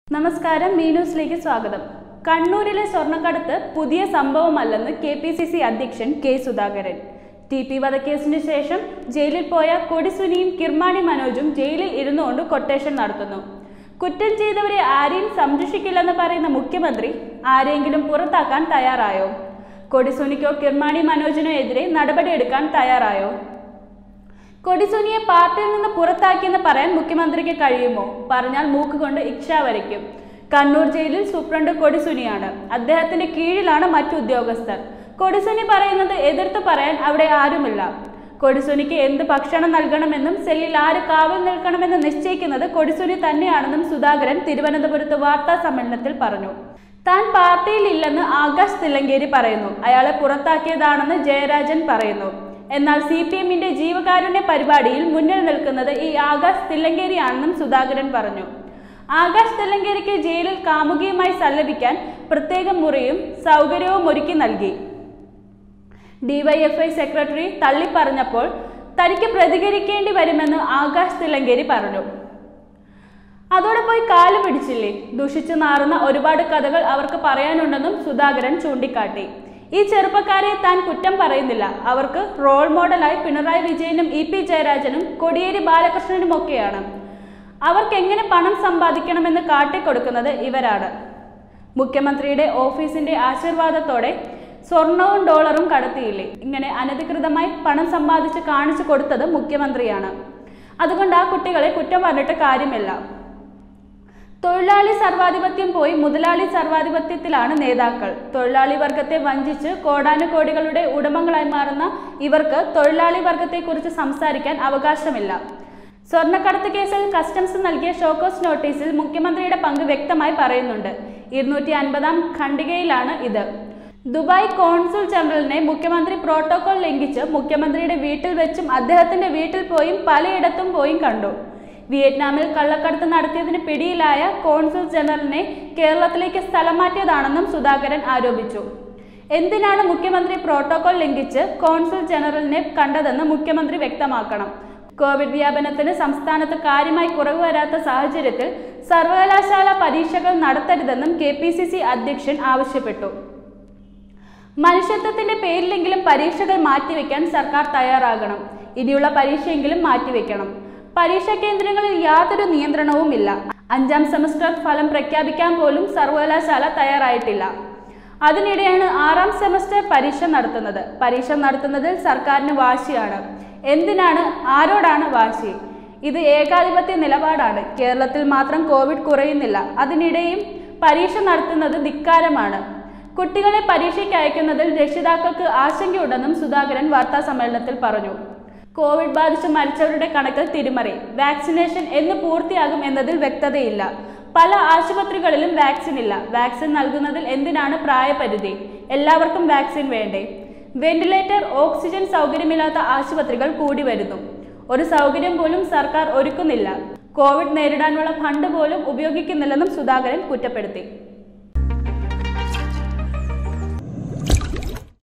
നമസ്കാരം മീ ന്യൂസിലേക്ക് സ്വാഗതം കണ്ണൂരിലെ സ്വർണ്ണക്കടത്ത് പുതിയ സംഭവമല്ലെന്ന് കെ പി സി സി അധ്യക്ഷൻ കെ സുധാകരൻ ടി പി വധക്കേസിന് ശേഷം ജയിലിൽ പോയ കൊടിസുനിയും കിർമാണി മനോജും ജയിലിൽ ഇരുന്നുകൊണ്ട് കൊട്ടേഷൻ നടത്തുന്നു കുറ്റം ചെയ്തവരെ ആരെയും സംരക്ഷിക്കില്ലെന്ന് പറയുന്ന മുഖ്യമന്ത്രി ആരെയെങ്കിലും പുറത്താക്കാൻ തയ്യാറായോ കൊടിസുനിക്കോ കിർമാണി മനോജിനോ എതിരെ നടപടിയെടുക്കാൻ തയ്യാറായോ കൊടിസുനിയെ പാർട്ടിയിൽ നിന്ന് പുറത്താക്കിയെന്ന് പറയാൻ മുഖ്യമന്ത്രിക്ക് കഴിയുമോ പറഞ്ഞാൽ മൂക്കുകൊണ്ട് ഇച്ഛ വരയ്ക്കും കണ്ണൂർ ജയിലിൽ സൂപ്രണ്ട് കൊടിസുനിയാണ് അദ്ദേഹത്തിന്റെ കീഴിലാണ് മറ്റു ഉദ്യോഗസ്ഥർ കൊടിസുനി പറയുന്നത് എതിർത്ത് പറയാൻ അവിടെ ആരുമില്ല കൊടിസുനിക്ക് എന്ത് ഭക്ഷണം നൽകണമെന്നും സെല്ലിൽ ആര് കാവൽ നിൽക്കണമെന്ന് നിശ്ചയിക്കുന്നത് കൊടിസുനി തന്നെയാണെന്നും സുധാകരൻ തിരുവനന്തപുരത്ത് വാർത്താ സമ്മേളനത്തിൽ പറഞ്ഞു താൻ പാർട്ടിയിൽ ഇല്ലെന്ന് ആകാശ് തില്ലങ്കേരി പറയുന്നു അയാളെ പുറത്താക്കിയതാണെന്ന് ജയരാജൻ പറയുന്നു എന്നാൽ സി പി എമ്മിന്റെ ജീവകാരുണ്യ പരിപാടിയിൽ മുന്നിൽ നിൽക്കുന്നത് ഈ ആകാശ് തില്ലങ്കേരിയാണെന്നും സുധാകരൻ പറഞ്ഞു ആകാശ് തില്ലങ്കേരിക്ക് ജയിലിൽ കാമുകിയുമായി സല്ലപിക്കാൻ പ്രത്യേക മുറിയും സൗകര്യവും ഒരുക്കി നൽകി ഡിവൈഎഫ്ഐ സെക്രട്ടറി തള്ളിപ്പറഞ്ഞപ്പോൾ തനിക്ക് പ്രതികരിക്കേണ്ടി വരുമെന്ന് ആകാശ് തില്ലങ്കേരി പറഞ്ഞു അതോടെ പോയി കാല് പിടിച്ചില്ലേ ദുഷിച്ചു നാറുന്ന ഒരുപാട് കഥകൾ അവർക്ക് പറയാനുണ്ടെന്നും സുധാകരൻ ചൂണ്ടിക്കാട്ടി ഈ ചെറുപ്പക്കാരെ താൻ കുറ്റം പറയുന്നില്ല അവർക്ക് റോൾ മോഡലായി പിണറായി വിജയനും ഇ പി ജയരാജനും കൊടിയേരി ബാലകൃഷ്ണനും ഒക്കെയാണ് അവർക്ക് എങ്ങനെ പണം സമ്പാദിക്കണമെന്ന് കാട്ടിക്കൊടുക്കുന്നത് ഇവരാണ് മുഖ്യമന്ത്രിയുടെ ഓഫീസിന്റെ ആശീർവാദത്തോടെ സ്വർണവും ഡോളറും കടത്തിയില്ലേ ഇങ്ങനെ അനധികൃതമായി പണം സമ്പാദിച്ച് കാണിച്ചു കൊടുത്തത് മുഖ്യമന്ത്രിയാണ് അതുകൊണ്ട് ആ കുട്ടികളെ കുറ്റം പറഞ്ഞിട്ട് കാര്യമില്ല തൊഴിലാളി സർവാധിപത്യം പോയി മുതലാളി സർവാധിപത്യത്തിലാണ് നേതാക്കൾ തൊഴിലാളി വർഗത്തെ വഞ്ചിച്ച് കോടാനുകോടികളുടെ ഉടമകളായി മാറുന്ന ഇവർക്ക് തൊഴിലാളി വർഗത്തെക്കുറിച്ച് സംസാരിക്കാൻ അവകാശമില്ല സ്വർണ്ണക്കടത്ത് കേസിൽ കസ്റ്റംസ് നൽകിയ ഷോക്കോസ് നോട്ടീസിൽ മുഖ്യമന്ത്രിയുടെ പങ്ക് വ്യക്തമായി പറയുന്നുണ്ട് ഇരുന്നൂറ്റി അൻപതാം ഖണ്ഡികയിലാണ് ഇത് ദുബായ് കോൺസുൽ ജനറലിനെ മുഖ്യമന്ത്രി പ്രോട്ടോകോൾ ലംഘിച്ച് മുഖ്യമന്ത്രിയുടെ വീട്ടിൽ വെച്ചും അദ്ദേഹത്തിന്റെ വീട്ടിൽ പോയും പലയിടത്തും പോയും കണ്ടു വിയറ്റ്നാമിൽ കള്ളക്കടത്ത് നടത്തിയതിന് പിടിയിലായ കോൺസുൽ ജനറലിനെ കേരളത്തിലേക്ക് സ്ഥലം മാറ്റിയതാണെന്നും സുധാകരൻ ആരോപിച്ചു എന്തിനാണ് മുഖ്യമന്ത്രി പ്രോട്ടോകോൾ ലംഘിച്ച് കോൺസുൽ ജനറലിനെ കണ്ടതെന്ന് മുഖ്യമന്ത്രി വ്യക്തമാക്കണം കോവിഡ് വ്യാപനത്തിന് സംസ്ഥാനത്ത് കാര്യമായി കുറവ് വരാത്ത സാഹചര്യത്തിൽ സർവകലാശാല പരീക്ഷകൾ നടത്തരുതെന്നും കെ പി സി സി അധ്യക്ഷൻ ആവശ്യപ്പെട്ടു മനുഷ്യത്വത്തിന്റെ പേരിലെങ്കിലും പരീക്ഷകൾ മാറ്റിവെക്കാൻ സർക്കാർ തയ്യാറാകണം ഇനിയുള്ള പരീക്ഷയെങ്കിലും മാറ്റിവെക്കണം പരീക്ഷാ കേന്ദ്രങ്ങളിൽ യാതൊരു നിയന്ത്രണവുമില്ല അഞ്ചാം സെമസ്റ്റർ ഫലം പ്രഖ്യാപിക്കാൻ പോലും സർവകലാശാല തയ്യാറായിട്ടില്ല അതിനിടെയാണ് ആറാം സെമസ്റ്റർ പരീക്ഷ നടത്തുന്നത് പരീക്ഷ നടത്തുന്നതിൽ സർക്കാരിന് വാശിയാണ് എന്തിനാണ് ആരോടാണ് വാശി ഇത് ഏകാധിപത്യ നിലപാടാണ് കേരളത്തിൽ മാത്രം കോവിഡ് കുറയുന്നില്ല അതിനിടെയും പരീക്ഷ നടത്തുന്നത് ധിക്കാരമാണ് കുട്ടികളെ പരീക്ഷയ്ക്ക് അയക്കുന്നതിൽ രക്ഷിതാക്കൾക്ക് ആശങ്കയുണ്ടെന്നും സുധാകരൻ വാർത്താ സമ്മേളനത്തിൽ പറഞ്ഞു കോവിഡ് ബാധിച്ച് മരിച്ചവരുടെ കണക്കിൽ തിരിമറി വാക്സിനേഷൻ എന്ന് പൂർത്തിയാകും എന്നതിൽ വ്യക്തതയില്ല പല ആശുപത്രികളിലും വാക്സിൻ ഇല്ല വാക്സിൻ നൽകുന്നതിൽ എന്തിനാണ് പ്രായപരിധി എല്ലാവർക്കും വാക്സിൻ വേണ്ടേ വെന്റിലേറ്റർ ഓക്സിജൻ സൗകര്യമില്ലാത്ത ആശുപത്രികൾ കൂടി വരുന്നു ഒരു സൗകര്യം പോലും സർക്കാർ ഒരുക്കുന്നില്ല കോവിഡ് നേരിടാനുള്ള ഫണ്ട് പോലും ഉപയോഗിക്കുന്നില്ലെന്നും സുധാകരൻ കുറ്റപ്പെടുത്തി